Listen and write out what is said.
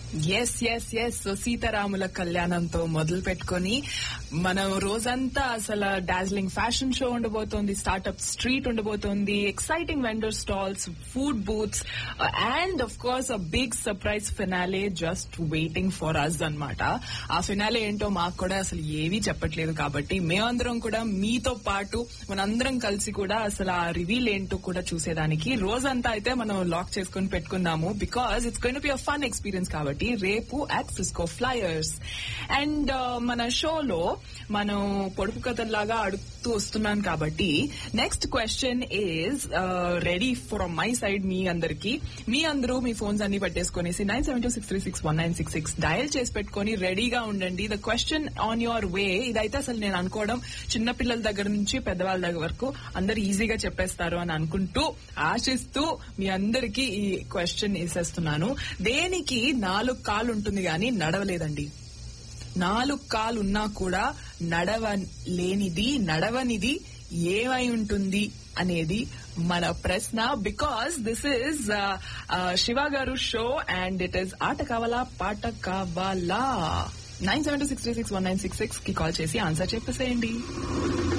yes yes yes so సీతారాముల కళ్యాణంతో మొదలు పెట్టుకొని మనం రోజంతా అసలు డార్జిలింగ్ ఫ్యాషన్ షో ఉండబోతోంది స్టార్ట్అప్ స్ట్రీట్ ఉండబోతోంది exciting vendor stalls food booths and of course a big surprise finale just waiting for us అన్నమాట ఆ ఫినాలే ఏంటో మాకు కూడా అసలు ఏవీ చెప్పట్లేదు కాబట్టి మేమందరం కూడా మీతో పాటు మనందరం కలిసి కూడా అసలు ఆ రివీల్ ఏంటో కూడా చూసేదానికి రోజంతా అయితే మనం లాక్ చేసుకుని పెట్టుకున్నాము because it's goin be a fun experience కాబట్టి రేపు అట్ ఫిస్కో ఫ్లయర్స్ అండ్ మన షోలో మనం పొడుపు కథల్లాగా అడుగుతూ వస్తున్నాను కాబట్టి next question is ready from my side మీ అందరికి మీ అందరూ మీ ఫోన్స్ అన్ని పెట్టేసుకునేసి nine seven two six three six one nine six six dial చేసి పెట్టుకొని రెడీగా ఉండండి the question on your way ఇదైతే అసలు నేను అనుకోవడం చిన్న పిల్లల దగ్గర నుంచి పెద్దవాళ్ళ దగ్గర వరకు అందరు ఈజీగా చెప్పేస్తారు అని అనుకుంటూ ఆశిస్తూ మీ అందరికీ ఈ క్వశ్చన్ వేసేస్తున్నాను దేనికి నాలుగు కాలు ఉంటుంది కానీ నడవలేదండి నాలుగు కాలు ఉన్నా కూడా నడవ లేనిది నడవనిది ఏమై ఉంటుంది అనేది మన ప్రశ్న బికాస్ దిస్ ఇస్ శివ గారు షో అండ్ ఇట్ ఈస్ ఆట కావాలా పాట కావాలా nine seven two six three six one nine six six కి కాల్ చేసి ఆన్సర్ చెప్పేసేయండి